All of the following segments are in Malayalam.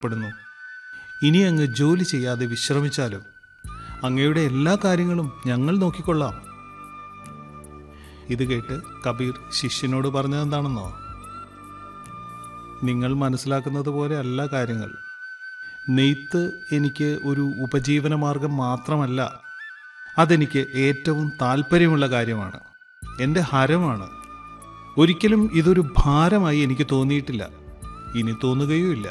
പ്പെടുന്നു ഇനി അങ്ങ് ജോലി ചെയ്യാതെ വിശ്രമിച്ചാലും അങ്ങയുടെ എല്ലാ കാര്യങ്ങളും ഞങ്ങൾ നോക്കിക്കൊള്ളാം ഇത് കേട്ട് കബീർ ശിഷ്യനോട് പറഞ്ഞതെന്താണെന്നോ നിങ്ങൾ മനസ്സിലാക്കുന്നത് പോലെ അല്ല കാര്യങ്ങൾ നെയ്ത്ത് എനിക്ക് ഒരു ഉപജീവന മാർഗം മാത്രമല്ല അതെനിക്ക് ഏറ്റവും താല്പര്യമുള്ള കാര്യമാണ് എൻ്റെ ഹരമാണ് ഒരിക്കലും ഇതൊരു ഭാരമായി എനിക്ക് തോന്നിയിട്ടില്ല ഇനി തോന്നുകയുമില്ല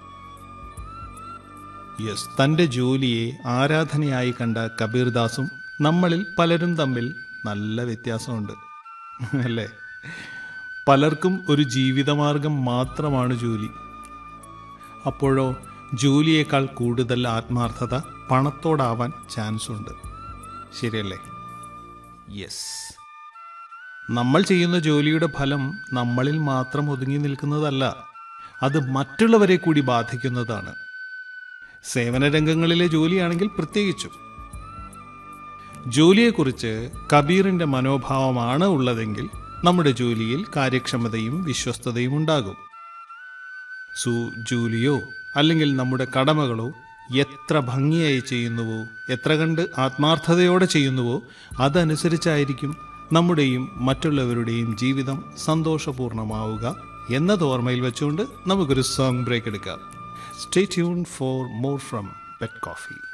യെസ് തൻ്റെ ജോലിയെ ആരാധനയായി കണ്ട കബീർദാസും നമ്മളിൽ പലരും തമ്മിൽ നല്ല വ്യത്യാസമുണ്ട് അല്ലേ പലർക്കും ഒരു ജീവിതമാർഗം മാത്രമാണ് ജോലി അപ്പോഴോ ജോലിയേക്കാൾ കൂടുതൽ ആത്മാർത്ഥത പണത്തോടാവാൻ ചാൻസ് ഉണ്ട് ശരിയല്ലേ യെസ് നമ്മൾ ചെയ്യുന്ന ജോലിയുടെ ഫലം നമ്മളിൽ മാത്രം ഒതുങ്ങി നിൽക്കുന്നതല്ല അത് മറ്റുള്ളവരെ കൂടി ബാധിക്കുന്നതാണ് സേവന രംഗങ്ങളിലെ ജോലിയാണെങ്കിൽ പ്രത്യേകിച്ചും ജോലിയെക്കുറിച്ച് കബീറിന്റെ മനോഭാവമാണ് ഉള്ളതെങ്കിൽ നമ്മുടെ ജോലിയിൽ കാര്യക്ഷമതയും വിശ്വസ്തതയും ഉണ്ടാകും സു ജോലിയോ അല്ലെങ്കിൽ നമ്മുടെ കടമകളോ എത്ര ഭംഗിയായി ചെയ്യുന്നുവോ എത്ര കണ്ട് ആത്മാർത്ഥതയോടെ ചെയ്യുന്നുവോ അതനുസരിച്ചായിരിക്കും നമ്മുടെയും മറ്റുള്ളവരുടെയും ജീവിതം സന്തോഷപൂർണമാവുക എന്നത് ഓർമ്മയിൽ വെച്ചുകൊണ്ട് നമുക്കൊരു സോങ് ബ്രേക്ക് എടുക്കാം stay tune for more from pet coffee